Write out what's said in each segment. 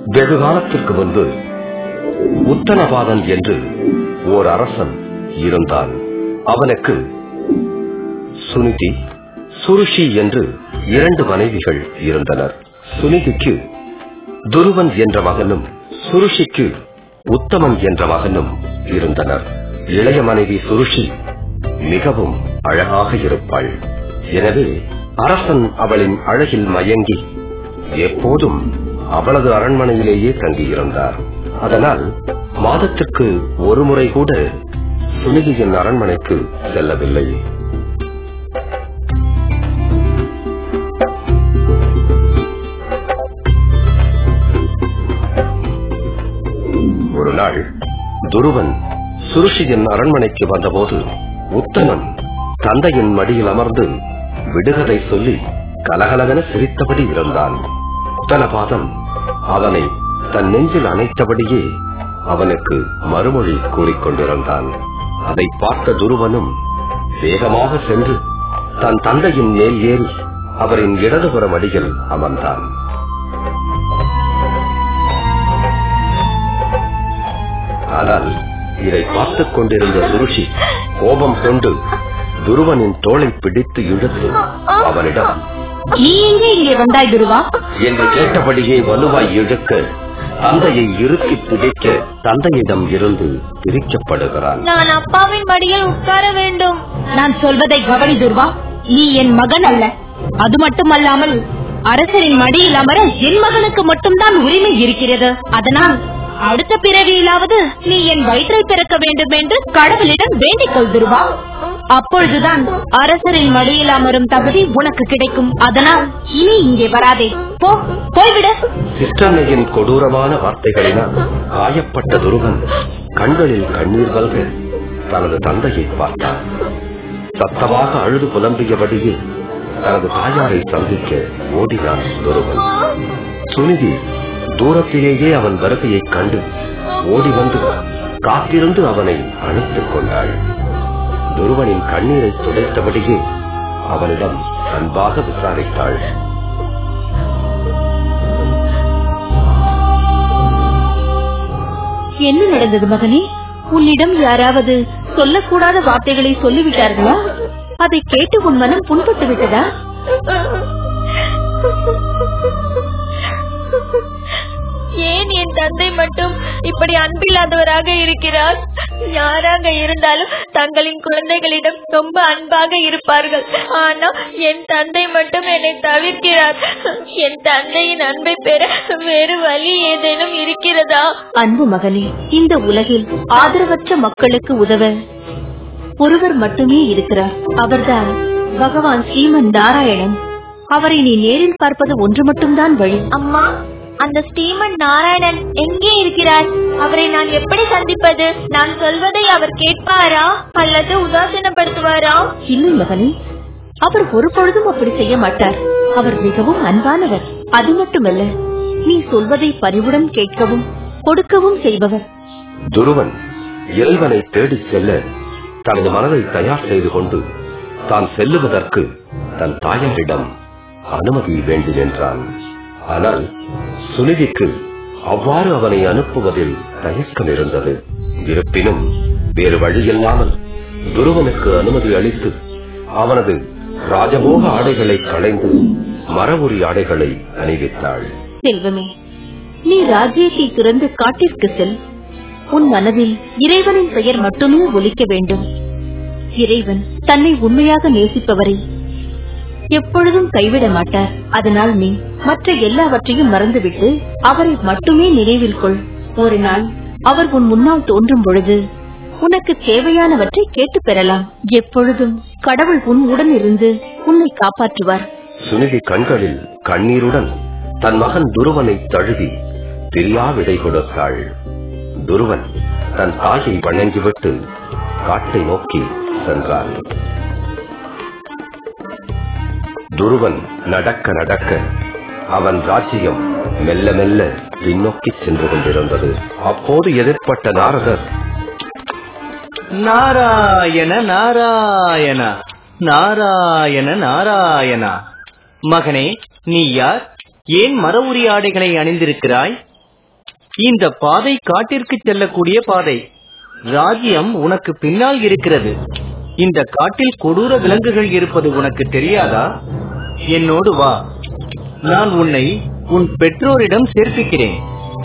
வெகு காலத்திற்கு முன்பு உத்தனபாதன் என்று ஓர் அரசன் இருந்தான் அவனுக்கு சுனிதி சுருஷி என்று இரண்டு மனைவிகள் இருந்தனர் சுனிதிக்கு துருவன் என்ற மகனும் சுருஷிக்கு உத்தமன் என்ற மகனும் இருந்தனர் இளைய மனைவி சுருஷி மிகவும் அழகாக இருப்பாள் எனவே அரசன் அவளின் அழகில் மயங்கி எப்போதும் அவளது அரண்மனையிலேயே தங்கியிருந்தார் அதனால் மாதத்திற்கு ஒரு முறை கூட சுனிதியின் அரண்மனைக்கு செல்லவில்லை ஒரு நாள் துருவன் சுருஷியின் அரண்மனைக்கு வந்தபோது உத்தமன் தந்தையின் மடியில் அமர்ந்து விடுகதை சொல்லி கலகலவென சிரித்தபடி இருந்தான் உத்தனபாதம் அவனை தன் நெஞ்சில் அணைத்தபடியே அவனுக்கு மறுமொழி கூறிக்கொண்டிருந்தான் அதை பார்த்த துருவனும் வேகமாக சென்று தன் தந்தையின் மேல் ஏறி அவரின் இடதுபுற மடியில் அமர்ந்தான் ஆனால் இதை பார்த்துக் கொண்டிருந்த சுருஷி கோபம் கொண்டு துருவனின் தோளை பிடித்து இழுத்து அவனிடம் நீ எங்கே இங்கே வந்தாய் துருவா என்று கேட்டபடியே வலுவாய் இழுக்க தந்தையை இறுக்கி பிடிக்க தந்தையிடம் இருந்து பிரிக்கப்படுகிறான் நான் அப்பாவின் மடியில் உட்கார வேண்டும் நான் சொல்வதை கவனி துருவா நீ என் மகன் அல்ல அது மட்டுமல்லாமல் அரசரின் மடியில் அமர என் மகனுக்கு மட்டும்தான் உரிமை இருக்கிறது அதனால் அடுத்த பிறவியிலாவது நீ என் வயிற்றை பிறக்க வேண்டும் என்று கடவுளிடம் வேண்டிக் கொள் துருவா அப்பொழுதுதான் அரசரின் மடியில் அமரும் தகுதி உனக்கு கிடைக்கும் அதனால் இனி இங்கே வராதே போ போய்விடு சிற்றன்னையின் கொடூரமான வார்த்தைகளினால் காயப்பட்ட துருவன் கண்களில் கண்ணீர் வல்க தனது தந்தையை பார்த்தான் சத்தமாக அழுது புலம்பியபடியே தனது தாயாரை சந்திக்க ஓடினான் துருவன் சுனிதி தூரத்திலேயே அவன் வருகையைக் கண்டு ஓடி வந்து காத்திருந்து அவனை அணைத்துக் கொண்டாள் துருவனின் கண்ணீரை துடைத்தபடியே அவனிடம் அன்பாக விசாரித்தாள் என்ன நடந்தது மகனே உன்னிடம் யாராவது சொல்லக்கூடாத வார்த்தைகளை சொல்லிவிட்டார்களா அதை கேட்டு உன் மனம் புண்பட்டு விட்டதா ஏன் என் தந்தை மட்டும் இப்படி அன்பில்லாதவராக இருக்கிறார் யாராக இருந்தாலும் தங்களின் குழந்தைகளிடம் ரொம்ப அன்பாக இருப்பார்கள் ஆனா என் தந்தை மட்டும் என்னை தவிர்க்கிறார் என் தந்தையின் அன்பை பெற வேறு வழி ஏதேனும் இருக்கிறதா அன்பு மகனே இந்த உலகில் ஆதரவற்ற மக்களுக்கு உதவ ஒருவர் மட்டுமே இருக்கிறார் அவர்தான் பகவான் ஸ்ரீமன் நாராயணன் அவரை நீ நேரில் பார்ப்பது ஒன்று மட்டும்தான் வழி அம்மா அந்த ஸ்ரீமன் நாராயணன் எங்கே இருக்கிறார் அவரை நான் எப்படி சந்திப்பது நான் சொல்வதை அவர் கேட்பாரா அல்லது உதாசீனப்படுத்துவாரா இல்லை மகனே அவர் ஒரு பொழுதும் அப்படி செய்ய மாட்டார் அவர் மிகவும் அன்பானவர் அது மட்டுமல்ல நீ சொல்வதை பரிவுடன் கேட்கவும் கொடுக்கவும் செய்பவர் துருவன் இறைவனை தேடிச் செல்ல தனது மனதை தயார் செய்து கொண்டு தான் செல்லுவதற்கு தன் தாயாரிடம் அனுமதி வேண்டும் என்றான் ஆனால் சுனிதிக்கு அவ்வாறு அவனை அனுப்புவதில் தயக்கம் இருந்தது இருப்பினும் வேறு வழியில்லாமல் துருவனுக்கு அனுமதி அளித்து அவனது ராஜபோக ஆடைகளை களைந்து மரவுரி ஆடைகளை அணிவித்தாள் செல்வமே நீ ராஜ்யத்தை துறந்து காட்டிற்கு செல் உன் மனதில் இறைவனின் பெயர் மட்டுமே ஒலிக்க வேண்டும் இறைவன் தன்னை உண்மையாக நேசிப்பவரை எப்பொழுதும் கைவிட மாட்டார் அதனால் நீ மற்ற எல்லாவற்றையும் மறந்துவிட்டு அவரை மட்டுமே நினைவில் கொள் ஒரு நாள் அவர் உன் முன்னால் தோன்றும் பொழுது உனக்கு தேவையானவற்றை கேட்டு பெறலாம் எப்பொழுதும் கடவுள் உன் உடன் இருந்து உன்னை காப்பாற்றுவார் சுனிதி கண்களில் கண்ணீருடன் தன் மகன் துருவனை தழுவி பிரியா விடை கொடுத்தாள் துருவன் தன் தாயை வணங்கிவிட்டு காட்டை நோக்கி சென்றான் துருவன் நடக்க நடக்க அவன் ராஜ்யம் மெல்ல மெல்ல பின்னோக்கி சென்று கொண்டிருந்தது அப்போது எதிர்ப்பட்ட நாரதர் நாராயண நாராயண நாராயண நாராயணா மகனே நீ யார் ஏன் மர உரி ஆடைகளை அணிந்திருக்கிறாய் இந்த பாதை காட்டிற்கு செல்லக்கூடிய பாதை ராஜ்யம் உனக்கு பின்னால் இருக்கிறது இந்த காட்டில் கொடூர விலங்குகள் இருப்பது உனக்கு தெரியாதா என்னோடு வா நான் உன்னை உன் பெற்றோரிடம் சேர்ப்பிக்கிறேன்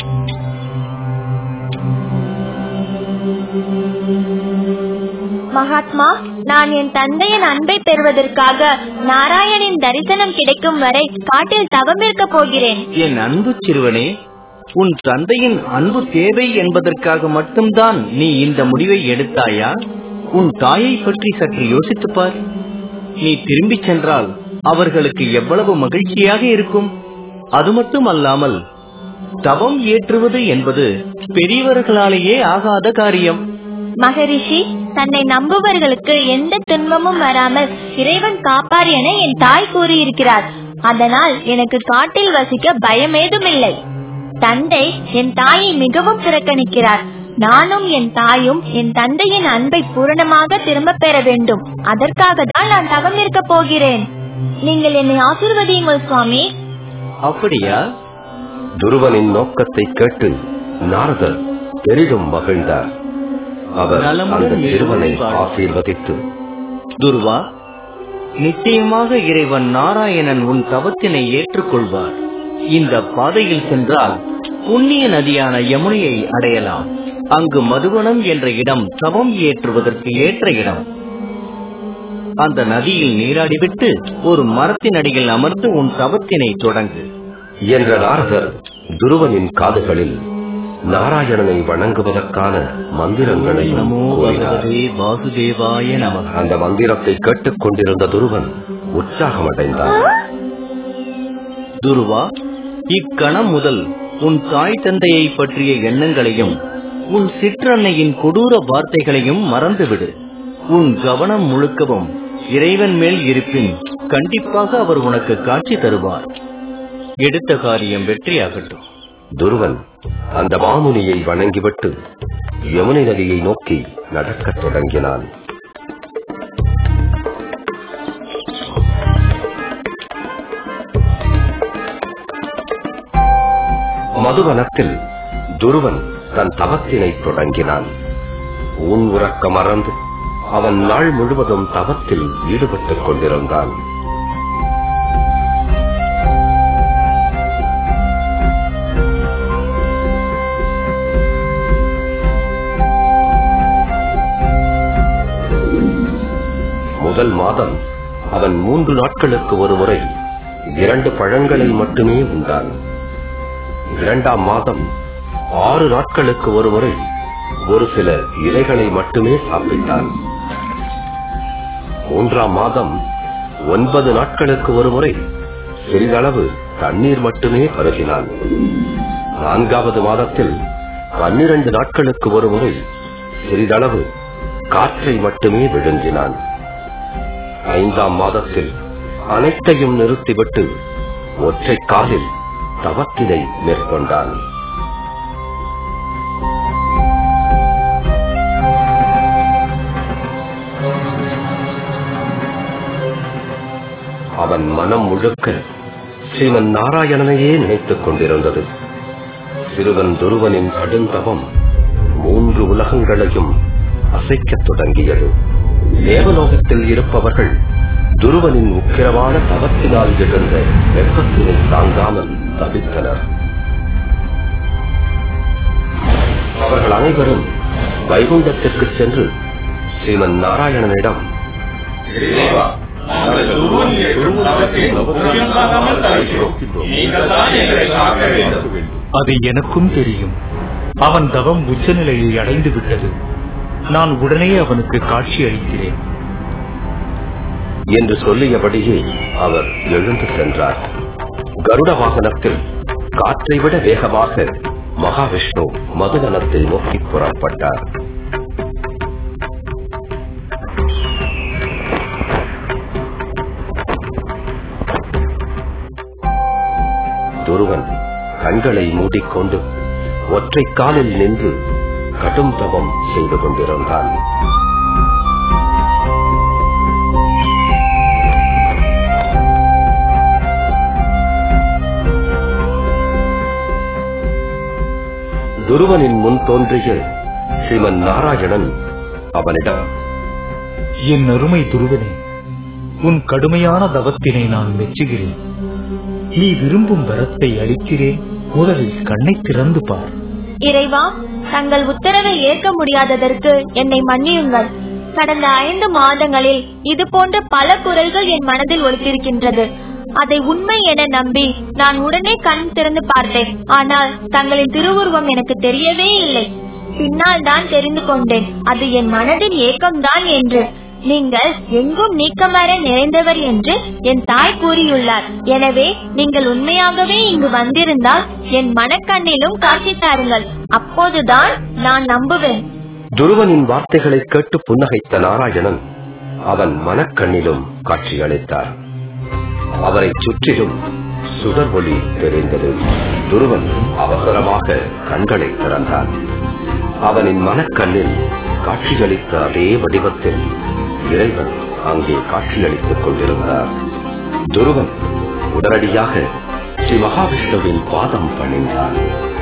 மகாத்மா நான் என் தந்தையின் அன்பை பெறுவதற்காக நாராயணின் தரிசனம் கிடைக்கும் வரை காட்டில் தவமிருக்க போகிறேன் என் அன்பு சிறுவனே உன் தந்தையின் அன்பு தேவை என்பதற்காக மட்டும்தான் நீ இந்த முடிவை எடுத்தாயா உன் தாயை பற்றி சற்று யோசித்துப் பார் நீ திரும்பிச் சென்றால் அவர்களுக்கு எவ்வளவு மகிழ்ச்சியாக இருக்கும் அது மட்டும் அல்லாமல் தவம் ஏற்றுவது என்பது பெரியவர்களாலேயே ஆகாத காரியம் மகரிஷி தன்னை நம்புவர்களுக்கு எந்த துன்பமும் வராமல் இறைவன் காப்பார் என என் தாய் கூறியிருக்கிறார் அதனால் எனக்கு காட்டில் வசிக்க பயமேதுமில்லை தந்தை என் தாயை மிகவும் புறக்கணிக்கிறார் நானும் என் தாயும் என் தந்தையின் அன்பை பூரணமாக திரும்ப பெற வேண்டும் அதற்காக தான் நான் தவம் இருக்க போகிறேன் நீங்கள் என்னை ஆசிர்வதியுங்கள் சுவாமி அப்படியா துருவனின் நோக்கத்தை கேட்டு நாரதர் பெரிதும் மகிழ்ந்தார் அவர் நலமுடன் அந்த சிறுவனை மேலும் வாழ. ஆசீர்வதித்து துர்வா நிச்சயமாக இறைவன் நாராயணன் உன் தவத்தினை ஏற்றுக்கொள்வார் இந்த பாதையில் சென்றால் புண்ணிய நதியான யமுனையை அடையலாம் அங்கு மதுவனம் என்ற இடம் தவம் ஏற்றுவதற்கு ஏற்ற இடம் அந்த நதியில் நீராடிவிட்டு ஒரு மரத்தின் அடியில் அமர்ந்து உன் தவத்தினை தொடங்கு என்ற நாரதர் துருவனின் காதுகளில் நாராயணனை வணங்குவதற்கான மந்திரங்களையும் நமோ கூறினார் பகவதே வாசுதேவாய நமக அந்த மந்திரத்தை கேட்டுக் கொண்டிருந்த துருவன் உற்சாகமடைந்தான் துருவா இக்கணம் முதல் உன் தாய் தந்தையை பற்றிய எண்ணங்களையும் உன் சிற்றன்னையின் கொடூர வார்த்தைகளையும் மறந்துவிடு உன் கவனம் முழுக்கவும் இறைவன் மேல் இருப்பின் கண்டிப்பாக அவர் உனக்கு காட்சி தருவார் எடுத்த காரியம் வெற்றியாகட்டும் துருவன் அந்த மாமுனியை வணங்கிவிட்டு யமுனை நதியை நோக்கி நடக்கத் தொடங்கினான் மதுவனத்தில் துருவன் தன் தவத்தினை தொடங்கினான் ஊன் உறக்க மறந்து அவன் நாள் முழுவதும் தவத்தில் ஈடுபட்டுக் கொண்டிருந்தான் முதல் மாதம் அவன் மூன்று நாட்களுக்கு ஒரு முறை இரண்டு பழங்களை மட்டுமே உண்டான் இரண்டாம் மாதம் ஆறு நாட்களுக்கு ஒரு முறை ஒரு சில இலைகளை மட்டுமே சாப்பிட்டான் மூன்றாம் மாதம் ஒன்பது நாட்களுக்கு ஒரு முறை சிறிதளவு தண்ணீர் மட்டுமே பருகினான் நான்காவது மாதத்தில் பன்னிரண்டு நாட்களுக்கு ஒரு முறை சிறிதளவு காற்றை மட்டுமே விழுங்கினான் ஐந்தாம் மாதத்தில் அனைத்தையும் நிறுத்திவிட்டு ஒற்றை காலில் தவத்தினை மேற்கொண்டான் அவன் மனம் முழுக்க ஸ்ரீமன் நாராயணனையே நினைத்துக் கொண்டிருந்தது சிறுவன் துருவனின் கடுந்தவம் மூன்று உலகங்களையும் அசைக்கத் தொடங்கியது தேவலோகத்தில் இருப்பவர்கள் துருவனின் உக்கிரமான தவத்தினால் எழுந்த வெப்பத்தினை தாங்காமல் தவித்தனர் அவர்கள் அனைவரும் வைகுண்டத்திற்கு சென்று ஸ்ரீமன் நாராயணனிடம் "தேவா, நாங்கள் துருவனின் எழும் தவத்தை முக்கியமாகாமல் தவிக்கிறோம். நீங்கள் தான் எங்களை காக்க வேண்டும்." அது எனக்கும் தெரியும் அவன் தவம் உச்சநிலையை அடைந்து விட்டது நான் உடனே அவனுக்கு காட்சி அளிக்கிறேன் என்று சொல்லியபடியே அவர் எழுந்து சென்றார் கருட வாகனத்தில் காற்றை விட வேகமாக மகாவிஷ்ணு மதுவனத்தை நோக்கி புறப்பட்டார் துருவன் கண்களை மூடிக்கொண்டு ஒற்றை காலில் நின்று கடும் தவம் செய்து கொண்டிருந்தான் துருவனின் முன் தோன்றிய ஸ்ரீமன் நாராயணன் அவனிடம் என் அருமை துருவனே உன் கடுமையான தவத்தினை நான் மெச்சுகிறேன் நீ விரும்பும் வரத்தை அளிக்கிறேன் முதலில் கண்ணை திறந்து பார் இறைவா தங்கள் உத்தரவை ஏற்க முடியாததற்கு என்னை மன்னியுங்கள் கடந்த ஐந்து மாதங்களில் இது போன்ற பல குரல்கள் என் மனதில் ஒலித்திருக்கின்றது அதை உண்மை என நம்பி நான் உடனே கண் திறந்து பார்த்தேன் ஆனால் தங்களின் திருவுருவம் எனக்கு தெரியவே இல்லை பின்னால் தான் தெரிந்து கொண்டேன் அது என் மனதின் ஏக்கம்தான் என்று நீங்கள் எங்கும் நீக்கமர நிறைந்தவர் என்று என் தாய் கூறியுள்ளார் எனவே நீங்கள் உண்மையாகவே இங்கு வந்திருந்தால் என் மனக்கண்ணிலும் காட்சி தாருங்கள் அப்போதுதான் நான் நம்புவேன் துருவனின் வார்த்தைகளை கேட்டு புன்னகைத்த நாராயணன் அவன் மனக்கண்ணிலும் காட்சியளித்தார் அவரை சுற்றிலும் சுடர் ஒளி தெரிந்தது துருவன் அவசரமாக கண்களை திறந்தான் அவனின் மனக்கண்ணில் காட்சியளித்த அதே வடிவத்தில் இறைவன் அங்கே காட்சியளித்துக் கொண்டிருந்தார் துருவன் உடனடியாக ஸ்ரீ மகாவிஷ்ணுவின் பாதம் பணிந்தான்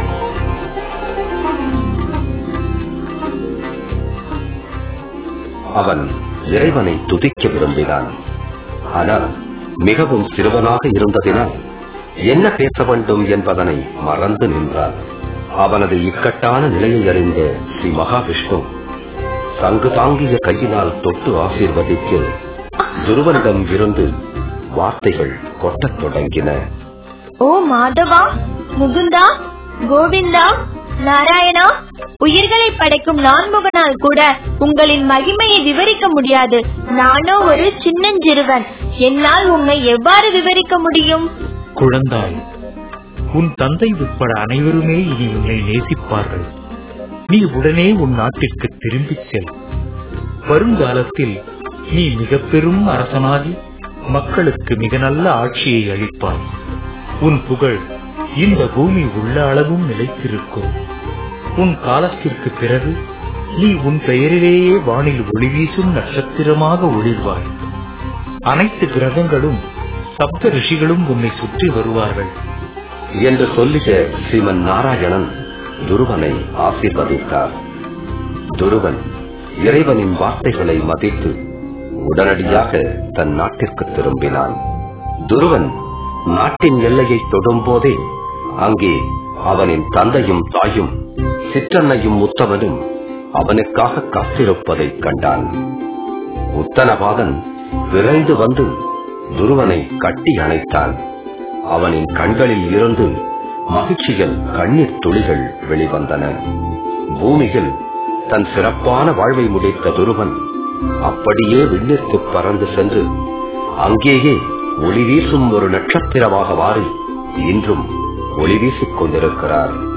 அவன் இறைவனை துதிக்க விரும்பினான் ஆனால் மிகவும் சிறுவனாக இருந்ததினால் என்ன பேச வேண்டும் என்பதனை மறந்து நின்றான் அவனது இக்கட்டான நிலையை அறிந்த ஸ்ரீ மகாவிஷ்ணு சங்கு தாங்கிய கையினால் தொட்டு ஆசீர்வதிக்க துருவனிடம் இருந்து வார்த்தைகள் கொட்டத் தொடங்கின ஓ மாதவா முகுந்தா கோவிந்தா நாராயணா உயிர்களை படைக்கும் நான்முகனால் கூட உங்களின் மகிமையை விவரிக்க முடியாது நானோ ஒரு சின்னஞ்சிறுவன் என்னால் உம்மை எவ்வாறு விவரிக்க முடியும் குழந்தாய் உன் தந்தை உட்பட அனைவருமே இனி உன்னை நேசிப்பார்கள் நீ உடனே உன் நாட்டிற்கு திரும்பிச் செல் வருங்காலத்தில் நீ மிக பெரும் அரசனாகி மக்களுக்கு மிக நல்ல ஆட்சியை அளிப்பாய் உன் புகழ் இந்த பூமி உள்ள அளவும் நிலைத்திருக்கும் உன் காலத்திற்கு பிறகு நீ உன் பெயரிலேயே வானில் ஒளி வீசும் நட்சத்திரமாக ஒளிர்வாய் அனைத்து கிரகங்களும் சப்த ரிஷிகளும் உன்னை சுற்றி வருவார்கள் என்று சொல்லிய ஸ்ரீமன் நாராயணன் துருவனை ஆசீர்வதித்தார் துருவன் இறைவனின் வார்த்தைகளை மதித்து உடனடியாக தன் நாட்டிற்கு திரும்பினான் துருவன் நாட்டின் எல்லையை தொடும் போதே அங்கே அவனின் தந்தையும் தாயும் சிற்றன்னையும் உத்தவனும் அவனுக்காக காத்திருப்பதைக் கண்டான் உத்தனபாதன் விரைந்து வந்து துருவனை கட்டி அணைத்தான் அவனின் கண்களில் இருந்து மகிழ்ச்சியில் கண்ணீர் துளிகள் வெளிவந்தன பூமியில் தன் சிறப்பான வாழ்வை முடித்த துருவன் அப்படியே விண்ணிற்கு பறந்து சென்று அங்கேயே ஒளி வீசும் ஒரு நட்சத்திரமாக மாறி இன்றும் ஒளி வீசிக் கொண்டிருக்கிறார்